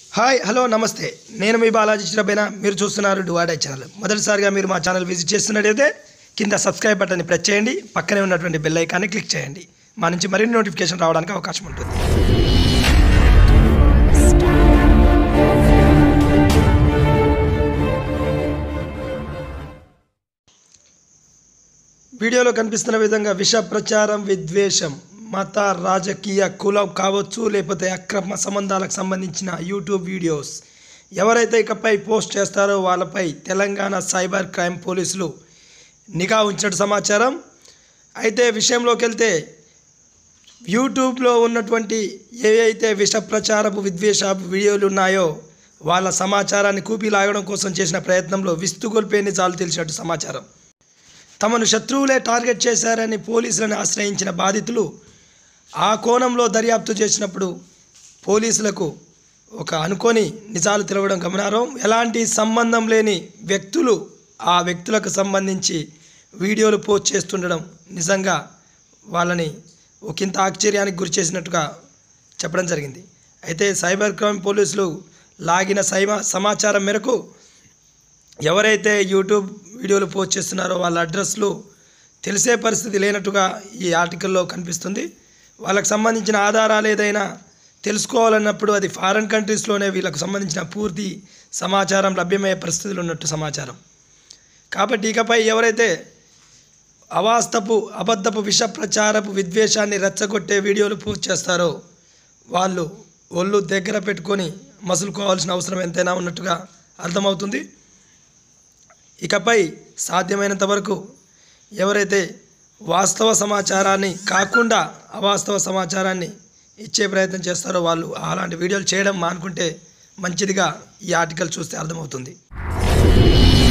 hi hello నమస్తే నేను మీ బాలాజీ చిరబైన మీరు చూస్తున్నారు డువాడే ఛానల్ మొదటిసారిగా మీరు మా ఛానల్ విజిట్ చేస్తున్నట్టయితే కింద సబ్స్క్రైబ్ బటన్ని ప్రెస్ చేయండి పక్కనే ఉన్నటువంటి బెల్ ఐకాన్ని క్లిక్ చేయండి మా నుంచి మరిన్ని నోటిఫికేషన్ రావడానికి అవకాశం ఉంటుంది వీడియోలో కనిపిస్తున్న విధంగా విష ప్రచారం విద్వేషం మత రాజకీయ కులం కావచ్చు లేకపోతే అక్రమ సంబంధాలకు సంబంధించిన యూట్యూబ్ వీడియోస్ ఎవరైతే ఇకపై పోస్ట్ చేస్తారో వాళ్ళపై తెలంగాణ సైబర్ క్రైమ్ పోలీసులు నిఘా ఉంచినట్టు సమాచారం అయితే విషయంలోకి వెళ్తే యూట్యూబ్లో ఉన్నటువంటి ఏ అయితే విష ప్రచారపు విద్వేష వీడియోలు ఉన్నాయో వాళ్ళ సమాచారాన్ని కూపి లాగడం కోసం చేసిన ప్రయత్నంలో విస్తుగొల్పే నిజాలు తెలిసినట్టు సమాచారం తమను శత్రువులే టార్గెట్ చేశారని పోలీసులను ఆశ్రయించిన బాధితులు ఆ కోణంలో దర్యాప్తు చేసినప్పుడు పోలీసులకు ఒక అనుకోని నిజాలు తెలవడం గమనార్హం ఎలాంటి సంబంధం లేని వ్యక్తులు ఆ వ్యక్తులకు సంబంధించి వీడియోలు పోస్ట్ చేస్తుండడం నిజంగా వాళ్ళని ఒకంత ఆశ్చర్యానికి గురి చేసినట్టుగా చెప్పడం జరిగింది అయితే సైబర్ క్రైమ్ పోలీసులు లాగిన సైమ సమాచారం మేరకు ఎవరైతే యూట్యూబ్ వీడియోలు పోస్ట్ చేస్తున్నారో వాళ్ళ అడ్రస్లు తెలిసే పరిస్థితి లేనట్టుగా ఈ ఆర్టికల్లో కనిపిస్తుంది వాళ్ళకి సంబంధించిన ఆధారాలు ఏదైనా తెలుసుకోవాలన్నప్పుడు అది ఫారెన్ కంట్రీస్లోనే వీళ్ళకు సంబంధించిన పూర్తి సమాచారం లభ్యమయ్యే పరిస్థితులు ఉన్నట్టు సమాచారం కాబట్టి ఇకపై ఎవరైతే అవాస్తపు అబద్ధపు విష ప్రచారపు విద్వేషాన్ని రెచ్చగొట్టే వీడియోలు పోస్ట్ చేస్తారో వాళ్ళు ఒళ్ళు దగ్గర పెట్టుకొని మసులుకోవాల్సిన అవసరం ఎంతైనా ఉన్నట్టుగా అర్థమవుతుంది ఇకపై సాధ్యమైనంత వరకు ఎవరైతే వాస్తవ సమాచారాన్ని కాకుండా అవాస్తవ సమాచారాన్ని ఇచ్చే ప్రయత్నం చేస్తారో వాళ్ళు అలాంటి వీడియోలు చేయడం మానుకుంటే మంచిదిగా ఈ ఆర్టికల్ చూస్తే అర్థమవుతుంది